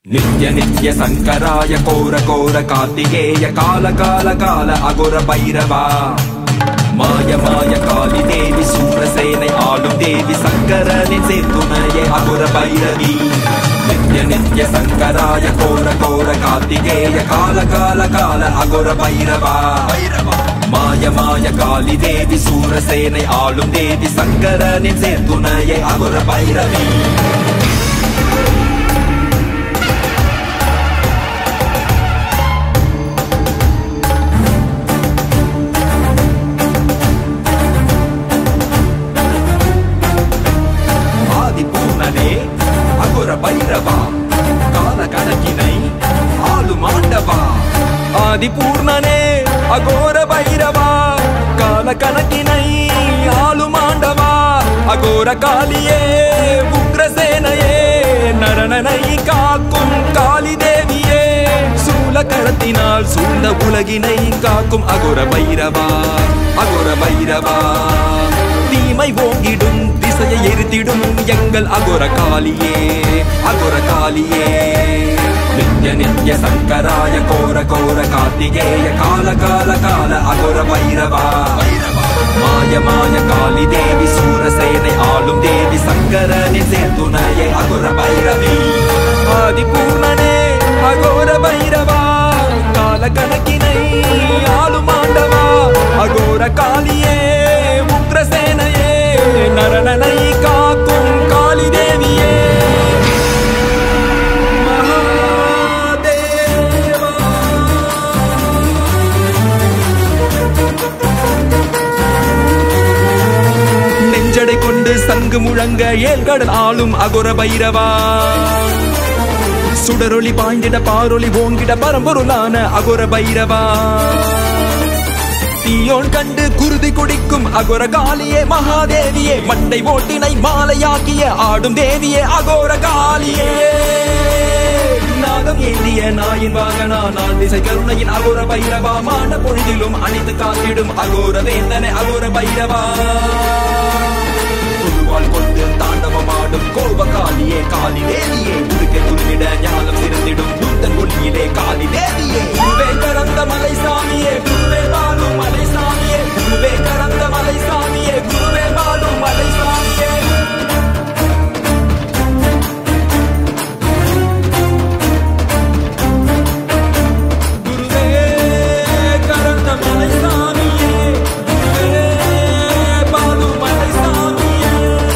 நித்ய நித்ய சங்கராய கோர கோர கார்த்திகேய கால கால கால அகுர பைரவா மாய மாய காளி தேவி சூரசேனை ஆளும் தேவி சங்கரனின் சேர்த்துணையே அகுர பைரவி நித்ய நித்ய சங்கராய கோர கோர கார்த்திகேய கால கால கால அகுர பைரவா மாய மாய காளி தேவி சூரசேனை ஆளும் தேவி சங்கரனின் சேர்த்துணையே அகுர பைரவி ஆதி பூர்ணனே அகுர பைரவா கால கணக்கினை ஆளும் ஆண்டவா ஆதி பூர்ணனே அகோர பைரவா கால கணக்கினை ஆளும் ஆண்டவா அகோர காளியே உக்ரசேனையே நரணனை காக்கும் காளி தேவியே சூல களத்தினால் சூழ்ந்த உலகினை காக்கும் அகுர பைரவா அகுர பைரவா தீமை ஓங்கிடும் திசையை எரித்திடும் எங்கள் அகுர காளியே அகுர காளியே நித்ய நித்ய சங்கராய கோர கோர கார்த்திகேய கால கால கால அகுர பைரவா மாய மாய காளி தேவி சூரசேனை ஆளும் தேவி சங்கரனின் சேர்த்துணையே அகுர பைரவி ஆதி பூர்ணனே அகோர பைரவா கால கணக்கினை ஆளும் ஆண்டவா அகோர காளியே உக்ரசேனையே நரணனை காக்கும் காளி தேவியே மகாதேவா நெஞ்சடை கொண்டு சங்கு முழங்க ஏழ்கடல் ஆளும் அகுர பைரவா சுடரொளி பாய்ந்திட பாரொளி ஓங்கிட பரம்பொருளான அகுர பைரவா தீயோன் கண்டு குருதி குடிக்கும் அகோர காளியே மகாதேவியே மண்டை ஓட்டினை மாலையாக்கிய ஆடும் தேவியே அகோர காளியே நாகம் ஏந்திய நாயின் வாகனா நான் திசை கருணையின் அகோர பைரவா மான பொழுதிலும் அணித்து காத்திடும் அகோர வேந்தனை அகோர பைரவா குருவால் கொண்டு தாண்டவமாடும் கோப காளியே காளி தேவியே உடுக்க துருவிட ஞானம் சிறந்திடும் புத்தன் ஒளியிலே காளி தேவியே குருவே கரந்த மலை சாமியே குருவே பாலும் மலை சாமியே குருவே கரந்த மலை சாமியே குருவே பாலும் மலை சாமியே குருவே கரந்த மலை சாமியே குருவே பாலும் மலை சாமியே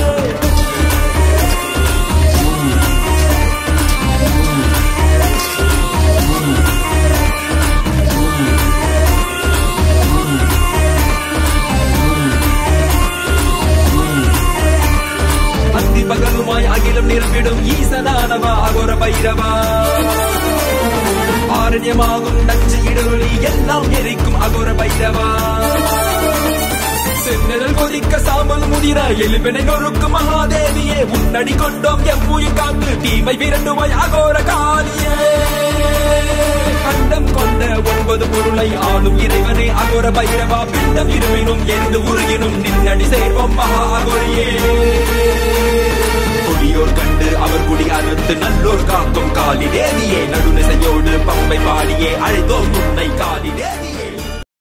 அத்தி பகலுமாய் அகிலம் நிரம்பிடும் ஈசனானவா அகோர பைரவா ஆரண்யமாகும் நச்சு இடொலி எல்லாம் எரிக்கும் அகோர பைரவா செந்நிழல் கொதிக்க சாம்பல் முதிர எலும்பினை நொறுக்கும் மகாதேவியே உன்னடி கொண்டோம் எவ்வுயிர் காத்து தீமை விரண்டுவாய் அகோர காளியே கண்டம் கொண்ட ஒன்பது பொருளை ஆளும் இறைவனே அகோர பைரவா பிண்டம் இருவினும் எரிந்து உருகினும் நின்னடி சேர்வோம் மகா அகோரியே கொடியோர் கண்டு அவர் குடி அறுத்து நல்லோர் காக்கும் காளி தேவியே நடுநிசையோடு பம்பை பாடியே அழைத்தோம் உன்னை காளி